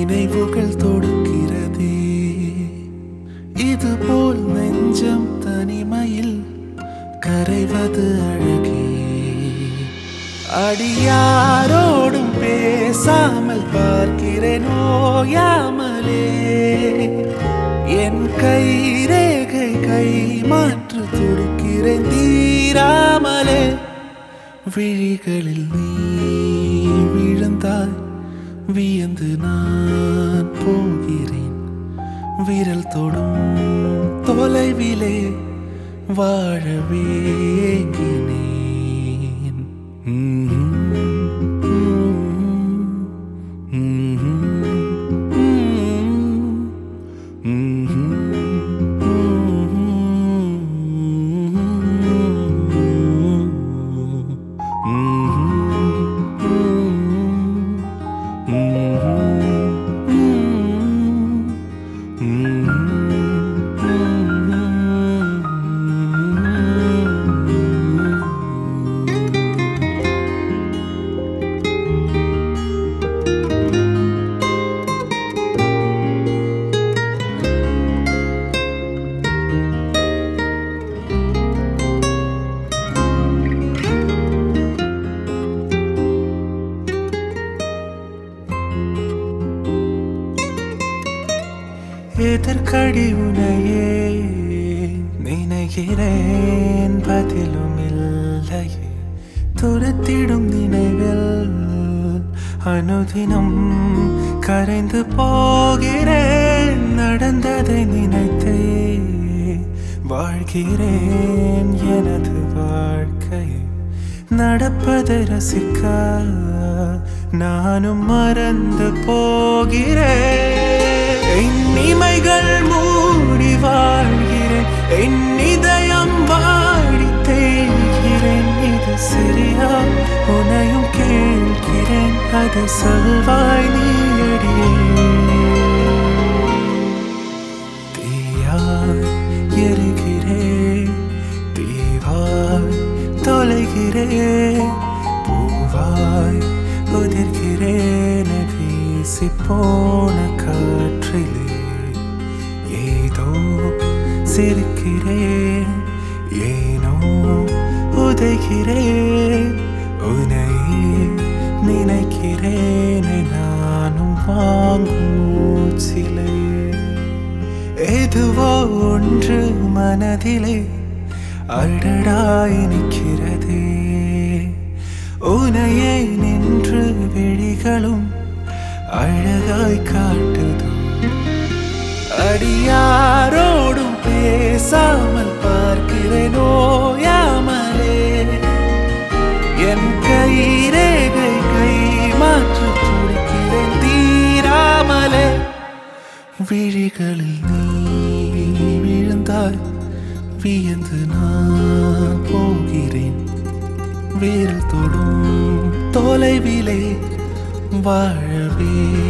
நினைவுகள் தொடுக்கிறதே இதுபோல் நெஞ்சம் தனிமையில் கரைவது அழகே அடியாரோடும் பேசாமல் பார்க்கிறேன் ஓயாமலே என் கை ரேகை கை மாற்று துடிக்கிறேன் தீராமலே விழிகளில் நீ விழுந்தாய் வியந்து நான் போகிறேன் விரல் தொடும் தொலைவிலே வாழவே ஏங்கினேன் எதற்கடி உனையே நினைகிறேன் பதிலும் இல்லையே துரத்திடும் நினைவில் அனுதினம் கரைந்து போகிறேன் நடந்ததை நினைத்தே வாழ்கிறேன் எனது வாழ்க்கை நடப்பதை ரசிக்க நானும் மறந்து போகிறேன் என் இமைகள் மூடி வாழ்கிறேன் என் இதயம் வாடி தேய்கிறேன் இது சரியா உனையும் கேட்கிறேன் அதை சொல்வாய் நீடியே தீயாய் எரிகிறேன் தீவாய் தொலைகிறேன் பூவாய் உதிர்கிறேன் வீசி போன காற்றிலே ஏதோ சிரிக்கிறேன் ஏனோ உதைகிறேன் உனையே நினைக்கிறேன் நானும் வாங்கும் மூச்சிலே எதுவோ ஒன்று மனதிலே அடடாய் நிற்கிறதே உனையே நின்று விழிகளும் அழகாய் காட்டுதோ அடியாரோடும் பேசாமல் பார்க்கிறேன் ஓயாமலே என் கை ரேகை கை மாற்று துடிக்கிறேன் தீராமலே விழிகளில் நீ விழுந்தாய் வியந்து நான் போகிறேன் விரல் தொடும் தொலைவிலே வாழவே